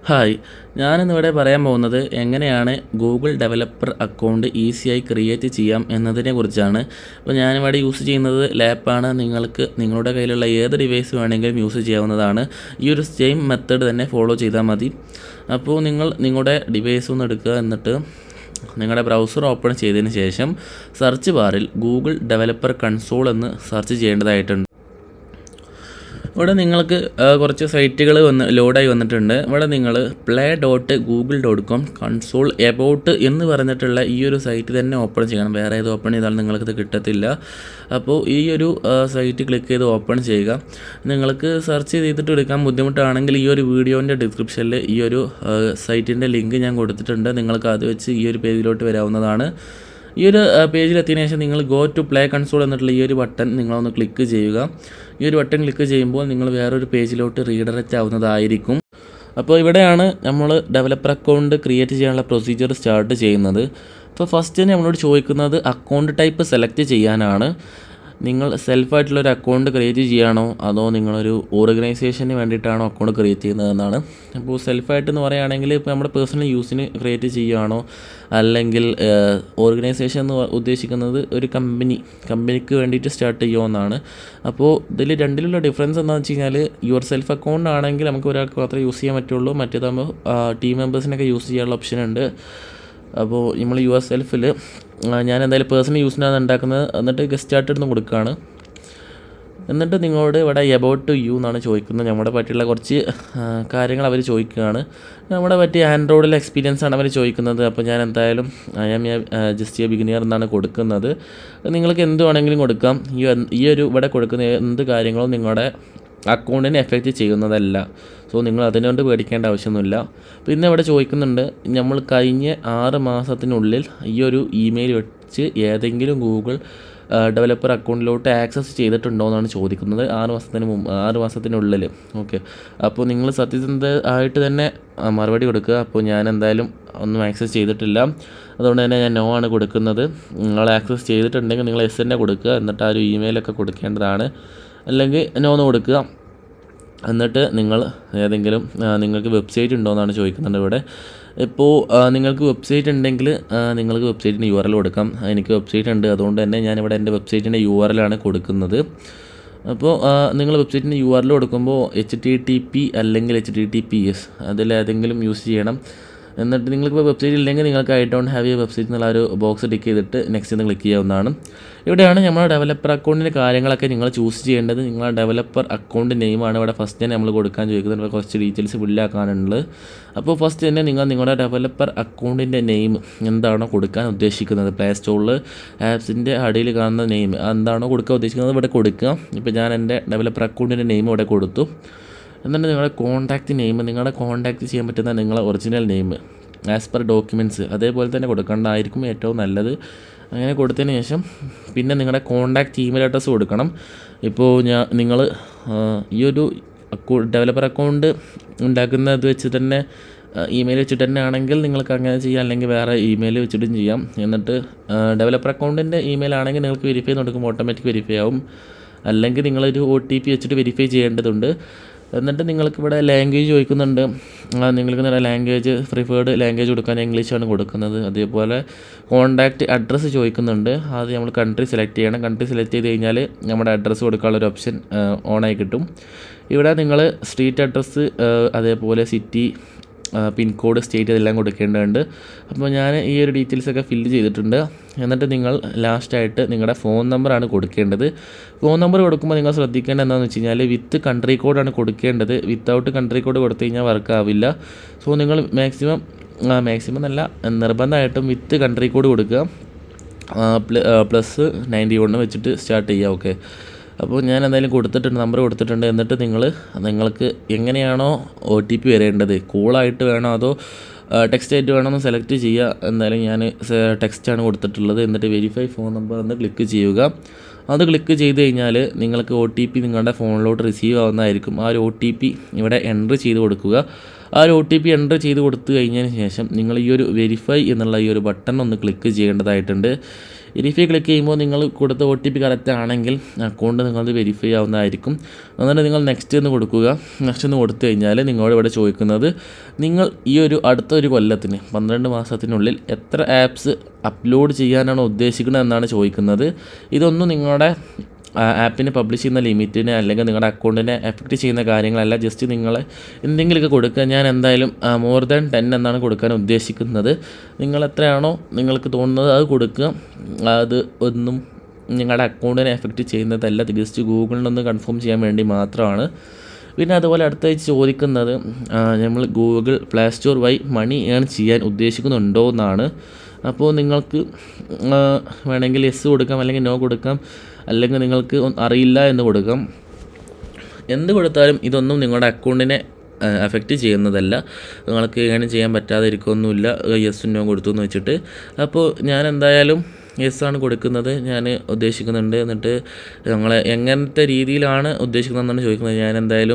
hi ഞാനിന്നിവിടെ പറയാൻ പോകുന്നത് എങ്ങനെയാണ് ഗൂഗിൾ ഡെവലപ്പർ അക്കൗണ്ട് ഈസിയായി ക്രിയേറ്റ് ചെയ്യാം എന്നതിനെ കുറിച്ചാണ് അപ്പോൾ ഞാനിവിടെ യൂസ് ചെയ്യുന്നത് ലാപ്പാണ് നിങ്ങൾക്ക് നിങ്ങളുടെ കയ്യിലുള്ള ഏത് ഡിവൈസ് വേണമെങ്കിലും യൂസ് ചെയ്യാവുന്നതാണ് ഈ ഒരു സെയിം മെത്തേഡ് തന്നെ ഫോളോ ചെയ്താൽ മതി അപ്പോൾ നിങ്ങൾ നിങ്ങളുടെ ഡിവൈസ് ഒന്ന് എടുക്കുക എന്നിട്ട് നിങ്ങളുടെ ബ്രൗസർ ഓപ്പൺ ചെയ്തതിന് ശേഷം സെർച്ച് ബാറിൽ ഗൂഗിൾ ഡെവലപ്പർ കൺസോൾ എന്ന് സെർച്ച് ചെയ്യേണ്ടതായിട്ടുണ്ട് ഇവിടെ നിങ്ങൾക്ക് ആ, കുറച്ച് സൈറ്റുകൾ വന്ന് ലോഡായി വന്നിട്ടുണ്ട് ഇവിടെ നിങ്ങൾ play dot Google dot com console about എന്ന് പറഞ്ഞിട്ടുള്ള ഈ ഒരു സൈറ്റ് തന്നെ ഓപ്പൺ ചെയ്യണം വേറെ ഏത് ഓപ്പൺ ചെയ്താലും നിങ്ങൾക്കിത് കിട്ടത്തില്ല അപ്പോൾ ഈ ഒരു ആ, സൈറ്റ് ക്ലിക്ക് ചെയ്ത് ഓപ്പൺ ചെയ്യുക നിങ്ങൾക്ക് സെർച്ച് ചെയ്തിട്ട് എടുക്കാൻ ബുദ്ധിമുട്ടാണെങ്കിൽ ഈ ഒരു വീഡിയോൻ്റെ ഡിസ്ക്രിപ്ഷനിൽ ഈ ഒരു സൈറ്റിൻ്റെ ലിങ്ക് ഞാൻ കൊടുത്തിട്ടുണ്ട് നിങ്ങൾക്ക് അത് വെച്ച് ഈ ഒരു പേജിലോട്ട് വരാവുന്നതാണ് ഈ ഒരു പേജിൽ എത്തിയതിനു ശേഷം നിങ്ങൾ ഗോ ടു പ്ലേ കൺസോൾ എന്നിട്ടുള്ള ഈ ഒരു ബട്ടൺ നിങ്ങളൊന്ന് ക്ലിക്ക് ചെയ്യുക ഈ ഒരു ബട്ടൺ ക്ലിക്ക് ചെയ്യുമ്പോൾ നിങ്ങൾ വേറൊരു പേജിലോട്ട് റീഡയറക്റ്റ് ആവുന്നതായിരിക്കും അപ്പോൾ ഇവിടെയാണ് നമ്മൾ ഡെവലപ്പർ അക്കൗണ്ട് ക്രിയേറ്റ് ചെയ്യാനുള്ള പ്രൊസീജിയർ സ്റ്റാർട്ട് ചെയ്യുന്നത് അപ്പോൾ ഫസ്റ്റ് തന്നെ നമ്മളോട് ചോദിക്കുന്നത് അക്കൗണ്ട് ടൈപ്പ് സെലക്ട് ചെയ്യാനാണ് നിങ്ങൾ സെൽഫായിട്ടുള്ള ഒരു അക്കൗണ്ട് ക്രിയേറ്റ് ചെയ്യുകയാണോ അതോ നിങ്ങളൊരു ഓർഗനൈസേഷന് വേണ്ടിയിട്ടാണോ അക്കൗണ്ട് ക്രിയേറ്റ് ചെയ്യുന്നതെന്നാണ് അപ്പോൾ സെൽഫായിട്ട് എന്ന് പറയുകയാണെങ്കിൽ ഇപ്പോൾ നമ്മുടെ പേഴ്സണൽ യൂസിന് ക്രിയേറ്റ് ചെയ്യുകയാണോ അല്ലെങ്കിൽ ഓർഗനൈസേഷൻ എന്ന് ഉദ്ദേശിക്കുന്നത് ഒരു കമ്പനി കമ്പനിക്ക് വേണ്ടിയിട്ട് സ്റ്റാർട്ട് ചെയ്യുമെന്നാണ് അപ്പോൾ ഇതിൽ രണ്ടിലുള്ള ഡിഫറൻസ് എന്താണെന്ന് വെച്ച് കഴിഞ്ഞാൽ യുവർ സെൽഫ് അക്കൗണ്ട് ആണെങ്കിൽ നമുക്ക് ഒരാൾക്ക് മാത്രമേ യൂസ് ചെയ്യാൻ പറ്റുള്ളൂ മറ്റേതാകുമ്പോൾ ടീം മെമ്പേഴ്സിനൊക്കെ യൂസ് ചെയ്യാനുള്ള ഓപ്ഷൻ ഉണ്ട് അപ്പോൾ നമ്മൾ യു എസ് സെൽഫിൽ ഞാൻ എന്തായാലും പേഴ്സണൽ യൂസിനാണ് ഉണ്ടാക്കുന്നത് എന്നിട്ട് ഗസ്റ്റ് ആയിട്ട് എടുത്ത് കൊടുക്കുകയാണ് എന്നിട്ട് നിങ്ങളോട് ഇവിടെ എബൌട്ട് ടു യു എന്നാണ് ചോദിക്കുന്നത് നമ്മുടെ പറ്റിയുള്ള കുറച്ച് ആ, കാര്യങ്ങൾ അവർ ചോദിക്കുകയാണ് നമ്മുടെ പറ്റിയ ആൻഡ്രോയിഡിലെ എക്സ്പീരിയൻസ് ആണ് അവർ ചോദിക്കുന്നത് അപ്പോൾ ഞാൻ എന്തായാലും I am a just a beginner എന്നാണ് കൊടുക്കുന്നത് നിങ്ങൾക്ക് എന്ത് വേണമെങ്കിലും കൊടുക്കാം ഈ ഒരു- ഈ ഒരു ഇവിടെ കൊടുക്കുന്ന എന്ത് കാര്യങ്ങളും നിങ്ങളുടെ അക്കൗണ്ടിനെ എഫക്റ്റ് ചെയ്യുന്നതല്ല സോ നിങ്ങൾ അതിനുകൊണ്ട് പേടിക്കേണ്ട ആവശ്യമൊന്നുമില്ല പിന്നെ ഇവിടെ ചോദിക്കുന്നുണ്ട് നമ്മൾ കഴിഞ്ഞ ആറ് മാസത്തിനുള്ളിൽ ഈ ഒരു ഇമെയിൽ വെച്ച് ഏതെങ്കിലും ഗൂഗിൾ ഡെവലപ്പർ അക്കൗണ്ടിലോട്ട് ആക്സസ് ചെയ്തിട്ടുണ്ടോ എന്നാണ് ചോദിക്കുന്നത് ആറ് മാസത്തിന് മുമ്പ് ആറ് മാസത്തിനുള്ളിൽ ഓക്കെ അപ്പോൾ നിങ്ങൾ സത്യസന്ധ ആയിട്ട് തന്നെ ആ, മറുപടി കൊടുക്കുക അപ്പോൾ ഞാൻ എന്തായാലും ഒന്നും ആക്സസ് ചെയ്തിട്ടില്ല അതുകൊണ്ട് തന്നെ ഞാൻ നോ ആണ് കൊടുക്കുന്നത് നിങ്ങൾ ആക്സസ് ചെയ്തിട്ടുണ്ടെങ്കിൽ നിങ്ങൾ എസ് തന്നെ കൊടുക്കുക എന്നിട്ട് ആ ഒരു ഇമെയിലൊക്കെ കൊടുക്കേണ്ടതാണ് അല്ലെങ്കിൽ നോ എന്ന് കൊടുക്കുക എന്നിട്ട് നിങ്ങൾ ഏതെങ്കിലും ആ, നിങ്ങൾക്ക് വെബ്സൈറ്റ് ഉണ്ടോ എന്നാണ് ചോദിക്കുന്നുണ്ട് ഇവിടെ ഇപ്പോൾ ആ, നിങ്ങൾക്ക് വെബ്സൈറ്റ് ഉണ്ടെങ്കിൽ ആ, നിങ്ങൾക്ക് വെബ്സൈറ്റിന് യു ആർ എൽ കൊടുക്കാം എനിക്ക് വെബ്സൈറ്റ് ഉണ്ട് അതുകൊണ്ട് തന്നെ ഞാനിവിടെ എൻ്റെ വെബ്സൈറ്റിൻ്റെ യു ആർ എല്ലാണ് കൊടുക്കുന്നത് അപ്പോൾ ആ, നിങ്ങൾ വെബ്സൈറ്റിൻ്റെ യു ആർ എൽ കൊടുക്കുമ്പോൾ എച്ച് ടി ടി പി അല്ലെങ്കിൽ H T T P S അതിലേതെങ്കിലും യൂസ് ചെയ്യണം എന്നിട്ട് നിങ്ങൾക്കിപ്പോൾ വെബ്സൈറ്റ് ഇല്ലെങ്കിൽ നിങ്ങൾക്ക് I don't have a website എന്നുള്ള ആ ഒരു ബോക്സ് ടിക്ക് ചെയ്തിട്ട് നെക്സ്റ്റ് എന്ന് ക്ലിക്ക് ചെയ്യാവുന്നതാണ് ഇവിടെയാണ് നമ്മുടെ ഡെവലപ്പർ അക്കൗണ്ടിൻ്റെ കാര്യങ്ങളൊക്കെ നിങ്ങൾ ചൂസ് ചെയ്യേണ്ടത് നിങ്ങളുടെ ഡെവലപ്പർ അക്കൗണ്ട് നെയിമാണ് ഇവിടെ ഫസ്റ്റ് തന്നെ നമ്മൾ കൊടുക്കാൻ ചോദിക്കുന്നത് ഇവിടെ കുറച്ച് ഡീറ്റെയിൽസ് ഫില്ലാക്കാനുള്ളത് അപ്പോൾ ഫസ്റ്റ് തന്നെ നിങ്ങൾ നിങ്ങളുടെ ഡെവലപ്പർ അക്കൗണ്ടിൻ്റെ നെയിം എന്താണോ കൊടുക്കാൻ ഉദ്ദേശിക്കുന്നത് പ്ലേ സ്റ്റോറിൽ ആപ്സിൻ്റെ അടിയിൽ കാണുന്ന നെയിം എന്താണോ കൊടുക്കാൻ ഉദ്ദേശിക്കുന്നത് ഇവിടെ കൊടുക്കുക ഇപ്പോൾ ഞാൻ എൻ്റെ ഡെവലപ്പർ അക്കൗണ്ടിൻ്റെ നെയിം ഇവിടെ കൊടുത്തു എന്നിട്ട് നിങ്ങളുടെ കോൺടാക്റ്റ് നെയിം നിങ്ങളുടെ കോൺടാക്റ്റ് ചെയ്യാൻ പറ്റുന്ന നിങ്ങളുടെ original name as per documents അതേപോലെ തന്നെ കൊടുക്കേണ്ടതായിരിക്കും ഏറ്റവും നല്ലത് അങ്ങനെ കൊടുത്തതിന് ശേഷം പിന്നെ നിങ്ങളുടെ കോൺടാക്റ്റ് ഇമെയിൽ അഡ്രസ്സ് കൊടുക്കണം ഇപ്പോൾ ഞാൻ നിങ്ങൾ ഈ ഒരു അക്കൗ ഡെവലപ്പർ അക്കൗണ്ട് ഉണ്ടാക്കുന്നത് വെച്ച് തന്നെ ഇമെയിൽ വെച്ചിട്ട് തന്നെ ആണെങ്കിൽ നിങ്ങൾക്ക് അങ്ങനെ ചെയ്യാം അല്ലെങ്കിൽ വേറെ ഇമെയിൽ വെച്ചിട്ടും ചെയ്യാം എന്നിട്ട് ഡെവലപ്പർ അക്കൗണ്ടിൻ്റെ ഇമെയിൽ ആണെങ്കിൽ നിങ്ങൾക്ക് വെരിഫൈ കൊടുക്കുമ്പോൾ ഓട്ടോമാറ്റിക് വെരിഫൈ ആവും അല്ലെങ്കിൽ നിങ്ങളൊരു ഒ ടി പി വെച്ചിട്ട് വെരിഫൈ ചെയ്യേണ്ടതുണ്ട് എന്നിട്ട് നിങ്ങൾക്ക് ഇവിടെ ലാംഗ്വേജ് ചോദിക്കുന്നുണ്ട് ആ, നിങ്ങൾക്ക് നല്ല ലാംഗ്വേജ് പ്രിഫേർഡ് ലാംഗ്വേജ് കൊടുക്കാൻ ഇംഗ്ലീഷാണ് കൊടുക്കുന്നത് അതേപോലെ കോൺടാക്റ്റ് അഡ്രസ്സ് ചോദിക്കുന്നുണ്ട് അത് നമ്മൾ കൺട്രി സെലക്ട് ചെയ്യണം കൺട്രി സെലക്ട് ചെയ്ത് കഴിഞ്ഞാൽ നമ്മുടെ അഡ്രസ്സ് കൊടുക്കാനുള്ള ഒരു ഓപ്ഷൻ ഓണായി കിട്ടും ഇവിടെ നിങ്ങൾ സ്ട്രീറ്റ് അഡ്രസ്സ് അതേപോലെ സിറ്റി പിൻകോഡ് സ്റ്റേറ്റ് ഇതെല്ലാം കൊടുക്കേണ്ടതുണ്ട് അപ്പോൾ ഞാൻ ഈ ഒരു ഡീറ്റെയിൽസ് ഒക്കെ ഫില്ല് ചെയ്തിട്ടുണ്ട് എന്നിട്ട് നിങ്ങൾ ലാസ്റ്റായിട്ട് നിങ്ങളുടെ ഫോൺ നമ്പറാണ് കൊടുക്കേണ്ടത് ഫോൺ നമ്പർ കൊടുക്കുമ്പോൾ നിങ്ങൾ ശ്രദ്ധിക്കേണ്ടത് എന്താണെന്ന് വെച്ച് കഴിഞ്ഞാൽ വിത്ത് കൺട്രി കോഡാണ് കൊടുക്കേണ്ടത് വിത്തൗട്ട് കൺട്രി കോഡ് കൊടുത്തു കഴിഞ്ഞാൽ വർക്ക് ആവില്ല സോ നിങ്ങൾ മാക്സിമം മാക്സിമം നല്ല നിർബന്ധമായിട്ടും വിത്ത് കൺട്രി കോഡ് കൊടുക്കുക പ്ലസ് നയൻറ്റി വണ്ണ് വെച്ചിട്ട് സ്റ്റാർട്ട് ചെയ്യുക ഓക്കെ അപ്പോൾ ഞാൻ എന്തായാലും കൊടുത്തിട്ടുണ്ട് നമ്പർ കൊടുത്തിട്ടുണ്ട് എന്നിട്ട് നിങ്ങൾ നിങ്ങൾക്ക് എങ്ങനെയാണോ ഒ ടി പി വരേണ്ടത് കൂളായിട്ട് വേണോ അതോ ടെക്സ്റ്റ് ആയിട്ട് വേണമെന്ന് സെലക്ട് ചെയ്യുക എന്തായാലും ഞാൻ ടെക്സ്റ്റാണ് കൊടുത്തിട്ടുള്ളത് എന്നിട്ട് വെരിഫൈ ഫോൺ നമ്പർ എന്ന് ക്ലിക്ക് ചെയ്യുക അത് ക്ലിക്ക് ചെയ്ത് കഴിഞ്ഞാൽ നിങ്ങൾക്ക് ഒ ടി പി നിങ്ങളുടെ ഫോണിലോട്ട് റിസീവ് ആവുന്നതായിരിക്കും ആ ഒരു ഒ ടി പി ഇവിടെ എൻട്രി ചെയ്ത് കൊടുക്കുക ആ ഒരു ഒ ടി പി എൻ്റർ ചെയ്ത് കൊടുത്തു കഴിഞ്ഞതിന് ശേഷം നിങ്ങൾ ഈ ഒരു വെരിഫൈ എന്നുള്ള ഈ ഒരു ബട്ടൺ ഒന്ന് ക്ലിക്ക് ചെയ്യേണ്ടതായിട്ടുണ്ട് വെരിഫൈ ക്ലിക്ക് ചെയ്യുമ്പോൾ നിങ്ങൾ കൊടുത്ത ഒ ടി പി കറക്റ്റ് ആണെങ്കിൽ അക്കൗണ്ട് നിങ്ങളത് വെരിഫൈ ആവുന്നതായിരിക്കും എന്നിട്ട് നിങ്ങൾ നെക്സ്റ്റ് എന്ന് കൊടുക്കുക നെക്സ്റ്റ് എന്ന് കൊടുത്തു കഴിഞ്ഞാൽ നിങ്ങളോട് ഇവിടെ ചോദിക്കുന്നത് നിങ്ങൾ ഈ ഒരു അടുത്ത ഒരു കൊല്ലത്തിന് പന്ത്രണ്ട് മാസത്തിനുള്ളിൽ എത്ര ആപ്സ് അപ്ലോഡ് ചെയ്യാനാണ് ഉദ്ദേശിക്കുന്നത് എന്നാണ് ചോദിക്കുന്നത് ഇതൊന്നും നിങ്ങളുടെ ആപ്പിന് പബ്ലിഷ് ചെയ്യുന്ന ലിമിറ്റിനെ അല്ലെങ്കിൽ നിങ്ങളുടെ അക്കൗണ്ടിനെ എഫക്റ്റ് ചെയ്യുന്ന കാര്യങ്ങളല്ല ജസ്റ്റ് നിങ്ങൾ എന്തെങ്കിലുമൊക്കെ കൊടുക്കുക ഞാൻ എന്തായാലും മോർ ദാൻ ടെൻ എന്നാണ് കൊടുക്കാൻ ഉദ്ദേശിക്കുന്നത് നിങ്ങൾ എത്രയാണോ നിങ്ങൾക്ക് തോന്നുന്നത് അത് കൊടുക്കുക അത് ഒന്നും നിങ്ങളുടെ അക്കൗണ്ടിനെ എഫക്റ്റ് ചെയ്യുന്നതല്ല ജസ്റ്റ് ഗൂഗിളിൽ നിന്ന് കൺഫേം ചെയ്യാൻ വേണ്ടി മാത്രമാണ് പിന്നെ അതുപോലെ അടുത്തായിട്ട് ചോദിക്കുന്നത് നമ്മൾ ഗൂഗിൾ പ്ലേ സ്റ്റോർ വഴി മണി ഏൺ ചെയ്യാൻ ഉദ്ദേശിക്കുന്നുണ്ടോ എന്നാണ് അപ്പോൾ നിങ്ങൾക്ക് വേണമെങ്കിൽ യെസ് കൊടുക്കാം അല്ലെങ്കിൽ നോ കൊടുക്കാം അല്ലെങ്കിൽ നിങ്ങൾക്ക് അറിയില്ല എന്ന് കൊടുക്കാം എന്ത് കൊടുത്താലും ഇതൊന്നും നിങ്ങളുടെ അക്കൗണ്ടിനെ എഫക്റ്റ് ചെയ്യുന്നതല്ല നിങ്ങൾക്ക് ഏൺ ചെയ്യാൻ പറ്റാതെ ഇരിക്കുകയൊന്നുമില്ല യെസ്സും നോ കൊടുത്തു എന്ന് വെച്ചിട്ട് അപ്പോൾ ഞാൻ എന്തായാലും യെസ് ആണ് കൊടുക്കുന്നത് ഞാൻ ഉദ്ദേശിക്കുന്നുണ്ട് എന്നിട്ട് ഞങ്ങൾ എങ്ങനത്തെ രീതിയിലാണ് ഉദ്ദേശിക്കുന്നതെന്നാണ് ചോദിക്കുന്നത് ഞാൻ എന്തായാലും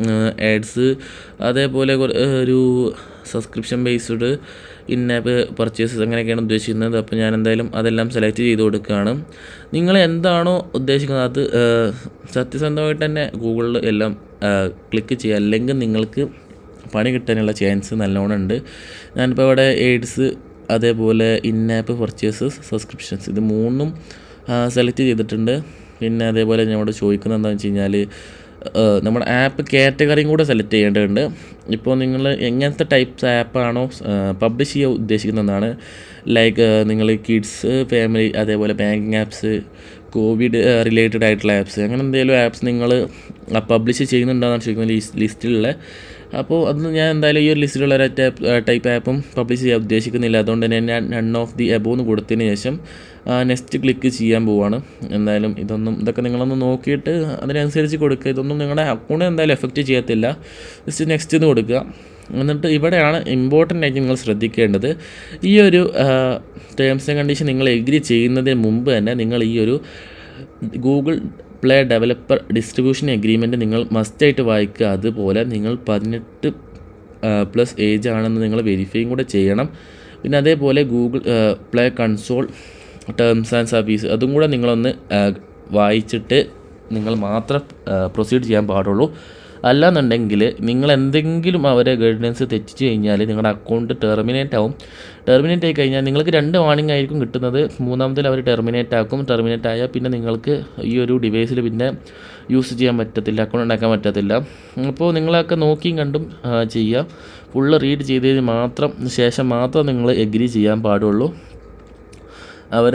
ആഡ്സ് അതേപോലെ ഒരു subscription based in app purchases അങ്ങനെയൊക്കെയാണ് ഉദ്ദേശിക്കുന്നത് അപ്പോൾ ഞാൻ എന്തായാലും അതെല്ലാം സെലക്ട് ചെയ്ത് കൊടുക്കുകയാണ് നിങ്ങൾ എന്താണോ ഉദ്ദേശിക്കുന്നത് അത് സത്യസന്ധമായിട്ട് തന്നെ ഗൂഗിളിൽ എല്ലാം ക്ലിക്ക് ചെയ്യുക അല്ലെങ്കിൽ നിങ്ങൾക്ക് പണി കിട്ടാനുള്ള ചാൻസ് നല്ലോണം ഉണ്ട് ഞാനിപ്പോൾ ഇവിടെ എയ്ഡ്സ് അതേപോലെ ഇൻ ആപ്പ് പർച്ചേസസ് സബ്സ്ക്രിപ്ഷൻസ് ഇത് മൂന്നും സെലക്ട് ചെയ്തിട്ടുണ്ട് പിന്നെ അതേപോലെ ഞാൻ ഇവിടെ ചോദിക്കുന്നത് എന്താണെന്ന് വെച്ച് കഴിഞ്ഞാൽ നമ്മുടെ ആപ്പ് കാറ്റഗറിയും കൂടെ സെലക്ട് ചെയ്യേണ്ടതുണ്ട് ഇപ്പോൾ നിങ്ങൾ എങ്ങനത്തെ ടൈപ്സ് ആപ്പാണോ പബ്ലിഷ് ചെയ്യാൻ ഉദ്ദേശിക്കുന്നതാണ് ലൈക്ക് നിങ്ങൾ കിഡ്സ് ഫാമിലി അതേപോലെ ബാങ്കിങ് ആപ്സ് കോവിഡ് റിലേറ്റഡ് ആയിട്ടുള്ള ആപ്സ് അങ്ങനെ എന്തെങ്കിലും ആപ്സ് നിങ്ങൾ പബ്ലിഷ് ചെയ്യുന്നുണ്ടോയെന്നാണ് ചോദിക്കുന്നത് ലിസ്റ്റിലുള്ള അപ്പോൾ അത് ഞാൻ എന്തായാലും ഈ ഒരു ലിസ്റ്റിലുള്ള ഒരു ടൈപ്പ് ആപ്പും പബ്ലിഷ് ചെയ്യാൻ ഉദ്ദേശിക്കുന്നില്ല അതുകൊണ്ട് തന്നെ ഞാൻ നൺ ഓഫ് ദി എബോ എന്ന് കൊടുത്തതിന് ശേഷം നെക്സ്റ്റ് ക്ലിക്ക് ചെയ്യാൻ പോവാണ് എന്തായാലും ഇതൊന്നും ഇതൊക്കെ നിങ്ങളൊന്ന് നോക്കിയിട്ട് അതിനനുസരിച്ച് കൊടുക്കുക ഇതൊന്നും നിങ്ങളുടെ അക്കൗണ്ട് എന്തായാലും എഫക്റ്റ് ചെയ്യത്തില്ല ജസ്റ്റ് നെക്സ്റ്റ് എന്ന് കൊടുക്കുക എന്നിട്ട് ഇവിടെയാണ് ഇമ്പോർട്ടൻ്റ് ആയിട്ട് നിങ്ങൾ ശ്രദ്ധിക്കേണ്ടത് ഈ ഒരു ടേംസ് ആൻഡ് കണ്ടീഷൻ നിങ്ങൾ എഗ്രി ചെയ്യുന്നതിന് മുമ്പ് തന്നെ നിങ്ങൾ ഈ ഒരു Google play developer distribution agreement നിങ്ങൾ മസ്റ്റായിട്ട് വായിക്കുക അതുപോലെ നിങ്ങൾ പതിനെട്ട് പ്ലസ് ഏജ് ആണെന്ന് നിങ്ങൾ വെരിഫൈയും കൂടെ ചെയ്യണം പിന്നെ അതേപോലെ Google play console terms and service അതും കൂടെ നിങ്ങളൊന്ന് വായിച്ചിട്ട് നിങ്ങൾ മാത്രം പ്രൊസീഡ് ചെയ്യാൻ പാടുള്ളൂ അല്ലാന്നുണ്ടെങ്കിൽ നിങ്ങൾ എന്തെങ്കിലും അവരെ ഗൈഡൻസ് തെറ്റിച്ച് കഴിഞ്ഞാൽ നിങ്ങളുടെ അക്കൗണ്ട് ടെർമിനേറ്റ് ആവും ടെർമിനേറ്റ് ആയി കഴിഞ്ഞാൽ നിങ്ങൾക്ക് രണ്ട് വാണിംഗ് ആയിരിക്കും കിട്ടുന്നത് മൂന്നാമത്തിൽ അവർ ടെർമിനേറ്റ് ആക്കും ടെർമിനേറ്റ് ആയാൽ പിന്നെ നിങ്ങൾക്ക് ഈ ഒരു ഡിവൈസിൽ പിന്നെ യൂസ് ചെയ്യാൻ പറ്റത്തില്ല അക്കൗണ്ട് ഉണ്ടാക്കാൻ പറ്റത്തില്ല അപ്പോൾ നിങ്ങളൊക്കെ നോക്കിയും കണ്ടും ചെയ്യുക ഫുള്ള് റീഡ് ചെയ്തതിന് മാത്രം ശേഷം മാത്രം നിങ്ങൾ എഗ്രി ചെയ്യാൻ പാടുള്ളൂ അവർ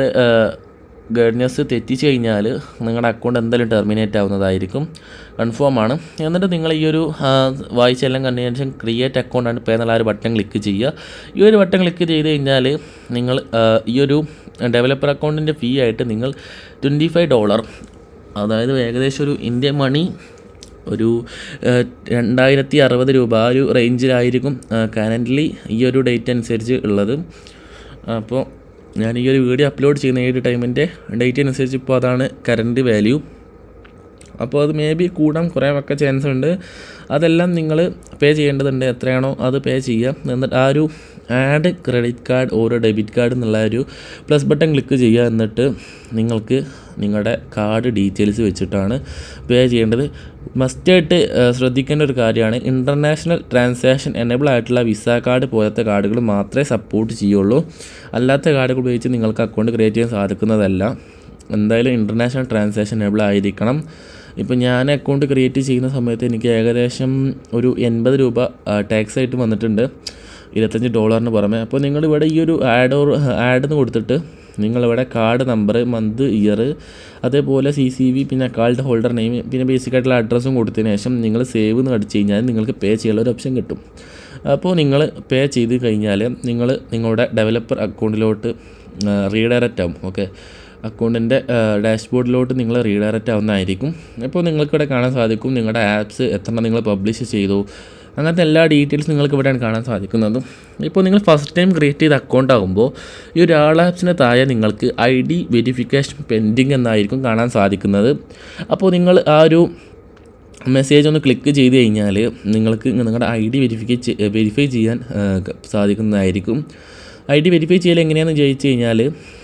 ഗൈഡൻസ് തെറ്റിച്ച് കഴിഞ്ഞാൽ നിങ്ങളുടെ അക്കൗണ്ട് എന്തായാലും ടെർമിനേറ്റ് ആവുന്നതായിരിക്കും കൺഫേം ആണ് എന്നിട്ട് നിങ്ങൾ ഈ ഒരു വായിച്ചെല്ലാം കണ്ടതിന് ശേഷം ക്രിയേറ്റ് അക്കൗണ്ട് ആണ് പേ എന്നുള്ള ആ ഒരു ബട്ടൺ ക്ലിക്ക് ചെയ്യുക ഈ ഒരു ബട്ടൺ ക്ലിക്ക് ചെയ്ത് കഴിഞ്ഞാൽ നിങ്ങൾ ഈ ഒരു ഡെവലപ്പർ അക്കൗണ്ടിൻ്റെ ഫീ ആയിട്ട് നിങ്ങൾ ട്വൻറ്റി ഫൈവ് ഡോളർ അതായത് ഏകദേശം ഒരു ഇന്ത്യൻ മണി ഒരു രണ്ടായിരത്തി അറുപത് രൂപ ആ ഒരു റേഞ്ചിലായിരിക്കും കറൻ്റ്ലി ഈ ഒരു ഡേറ്റ് അനുസരിച്ച് ഉള്ളത് അപ്പോൾ ഞാൻ ഈ ഒരു വീഡിയോ അപ്ലോഡ് ചെയ്യുന്ന ഏഴ് ടൈമിൻ്റെ ഡേറ്റ് അനുസരിച്ച് ഇപ്പോൾ അതാണ് കറണ്ട് വാല്യൂ അപ്പോൾ അത് മേ ബി കൂടാൻ കുറേ ഒക്കെ ചാൻസ് ഉണ്ട് അതെല്ലാം നിങ്ങൾ പേ ചെയ്യേണ്ടതുണ്ട് എത്രയാണോ അത് പേ ചെയ്യുക എന്നിട്ട് ആ ഒരു add credit card or debit card എന്നുള്ള ഒരു പ്ലസ് ബട്ടൺ ക്ലിക്ക് ചെയ്യുക എന്നിട്ട് നിങ്ങൾക്ക് നിങ്ങളുടെ കാർഡ് ഡീറ്റെയിൽസ് വെച്ചിട്ടാണ് പേ ചെയ്യേണ്ടത് മസ്റ്റായിട്ട് ശ്രദ്ധിക്കേണ്ട ഒരു കാര്യമാണ് ഇൻ്റർനാഷണൽ ട്രാൻസാക്ഷൻ എനേബിൾ ആയിട്ടുള്ള വിസ കാർഡ് പോലത്തെ കാർഡുകൾ മാത്രമേ സപ്പോർട്ട് ചെയ്യുള്ളൂ അല്ലാത്ത കാർഡുകൾ ഉപയോഗിച്ച് നിങ്ങൾക്ക് അക്കൗണ്ട് ക്രിയേറ്റ് ചെയ്യാൻ സാധിക്കുന്നതല്ല എന്തായാലും ഇൻ്റർനാഷണൽ ട്രാൻസാക്ഷൻ എനേബിൾ ആയിരിക്കണം ഇപ്പോൾ ഞാൻ അക്കൗണ്ട് ക്രിയേറ്റ് ചെയ്യുന്ന സമയത്ത് എനിക്ക് ഏകദേശം ഒരു എൺപത് രൂപ ടാക്സ് ആയിട്ട് വന്നിട്ടുണ്ട് ഇരുപത്തഞ്ച് ഡോളറിന് പുറമെ അപ്പോൾ നിങ്ങളിവിടെ ഈ ഒരു ആഡ് ഓർ ആഡ് എന്ന് കൊടുത്തിട്ട് നിങ്ങളിവിടെ കാർഡ് നമ്പർ മന്ത് ഇയർ അതേപോലെ സി സി വി പിന്നെ അക്കൗണ്ട് ഹോൾഡർ നെയിം പിന്നെ ബേസിക് ആയിട്ടുള്ള അഡ്രസ്സും കൊടുത്തതിന് ശേഷം നിങ്ങൾ സേവ് എന്ന് അടിച്ച് കഴിഞ്ഞാൽ നിങ്ങൾക്ക് പേ ചെയ്യാനുള്ള ഒരു ഓപ്ഷൻ കിട്ടും അപ്പോൾ നിങ്ങൾ പേ ചെയ്ത് കഴിഞ്ഞാൽ നിങ്ങൾ നിങ്ങളുടെ ഡെവലപ്പർ അക്കൗണ്ടിലോട്ട് റീഡയറക്റ്റ് ആവും ഓക്കെ അക്കൗണ്ടിൻ്റെ ഡാഷ്ബോർഡിലോട്ട് നിങ്ങൾ റീഡയറക്റ്റ് ആവുന്നതായിരിക്കും അപ്പോൾ നിങ്ങൾക്കിവിടെ കാണാൻ സാധിക്കും നിങ്ങളുടെ ആപ്സ് എത്ര നിങ്ങൾ പബ്ലിഷ് ചെയ്തു അങ്ങനത്തെ എല്ലാ ഡീറ്റെയിൽസ് നിങ്ങൾക്ക് ഇവിടെയാണ് കാണാൻ സാധിക്കുന്നത് ഇപ്പോൾ നിങ്ങൾ ഫസ്റ്റ് ടൈം ക്രിയേറ്റ് ചെയ്ത അക്കൗണ്ട് ആകുമ്പോൾ ഈ ഒരു ആൾ ആപ്സിന് താഴെ നിങ്ങൾക്ക് ഐ ഡി വെരിഫിക്കേഷൻ പെൻഡിങ് എന്നായിരിക്കും കാണാൻ സാധിക്കുന്നത് അപ്പോൾ നിങ്ങൾ ആ ഒരു മെസ്സേജ് ഒന്ന് ക്ലിക്ക് ചെയ്ത് കഴിഞ്ഞാൽ നിങ്ങൾക്ക് നിങ്ങളുടെ ഐ ഡി വെരിഫിക്കൈ വെരിഫൈ ചെയ്യാൻ സാധിക്കുന്നതായിരിക്കും ഐ ഡി വെരിഫൈ ചെയ്യൽ എങ്ങനെയാണെന്ന് ചോദിച്ചു കഴിഞ്ഞാൽ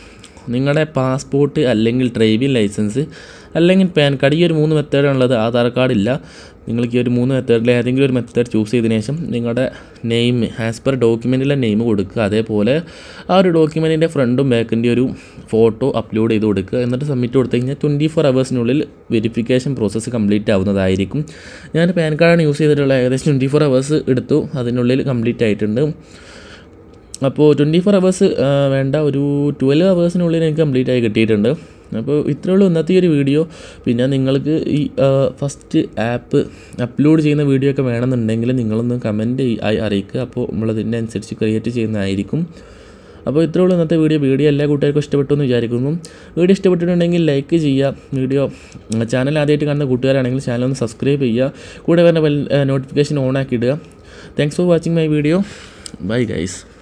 നിങ്ങളുടെ പാസ്പോർട്ട് അല്ലെങ്കിൽ ഡ്രൈവിംഗ് ലൈസൻസ് അല്ലെങ്കിൽ പാൻ കാർഡ് ഈ ഒരു മൂന്ന് മെത്തേഡാണുള്ളത് ആധാർ കാർഡ് ഇല്ല നിങ്ങൾക്ക് ഈ ഒരു മൂന്ന് മെത്തേഡിൽ ഏതെങ്കിലും ഒരു മെത്തേഡ് ചൂസ് ചെയ്തതിനു ശേഷം നിങ്ങളുടെ നെയിം ആസ് പെർ ഡോക്യുമെൻറ്റിലെ നെയിം കൊടുക്കുക അതേപോലെ ആ ഒരു ഡോക്യുമെൻറ്റിൻ്റെ ഫ്രണ്ടും ബാക്കിൻ്റെ ഒരു ഫോട്ടോ അപ്ലോഡ് ചെയ്ത് കൊടുക്കുക എന്നിട്ട് സബ്മിറ്റ് കൊടുത്തു കഴിഞ്ഞാൽ ട്വൻറ്റി ഫോർ അവേഴ്സിനുള്ളിൽ വെരിഫിക്കേഷൻ പ്രോസസ്സ് കംപ്ലീറ്റ് ആവുന്നതായിരിക്കും ഞാൻ പാൻ കാർഡാണ് യൂസ് ചെയ്തിട്ടുള്ള ഏകദേശം ട്വൻറ്റി ഫോർ അവേഴ്സ് എടുത്തു അതിനുള്ളിൽ കംപ്ലീറ്റ് ആയിട്ടുണ്ട് അപ്പോൾ ട്വൻറ്റി ഫോർ അവേഴ്സ് വേണ്ട ഒരു ട്വൽവ് അവേഴ്സിനുള്ളിൽ എനിക്ക് കംപ്ലീറ്റ് ആയി കിട്ടിയിട്ടുണ്ട് അപ്പോൾ ഇത്രയേ ഉള്ളൂ ഇന്നത്തെ ഈ ഒരു വീഡിയോ പിന്നെ നിങ്ങൾക്ക് ഈ ഫസ്റ്റ് ആപ്പ് അപ്ലോഡ് ചെയ്യുന്ന വീഡിയോ ഒക്കെ വേണമെന്നുണ്ടെങ്കിൽ നിങ്ങളൊന്ന് കമൻറ്റ് ആയി അറിയിക്കുക അപ്പോൾ നമ്മളതിൻ്റെ അനുസരിച്ച് ക്രിയേറ്റ് ചെയ്യുന്നതായിരിക്കും അപ്പോൾ ഇത്രയേ ഉള്ളൂ ഇന്നത്തെ വീഡിയോ വീഡിയോ എല്ലാ കൂട്ടുകാർക്കും ഇഷ്ടപ്പെട്ടു എന്ന് വിചാരിക്കുന്നു വീഡിയോ ഇഷ്ടപ്പെട്ടിട്ടുണ്ടെങ്കിൽ ലൈക്ക് ചെയ്യുക വീഡിയോ ചാനൽ ആദ്യമായിട്ട് കാണുന്ന കൂട്ടുകാരാണെങ്കിൽ ചാനൽ ഒന്ന് സബ്സ്ക്രൈബ് ചെയ്യുക കൂടെ വരുന്ന ബെൽ നോട്ടിഫിക്കേഷൻ ഓൺ ആക്കി ഇടുക thanks for watching my video bye guys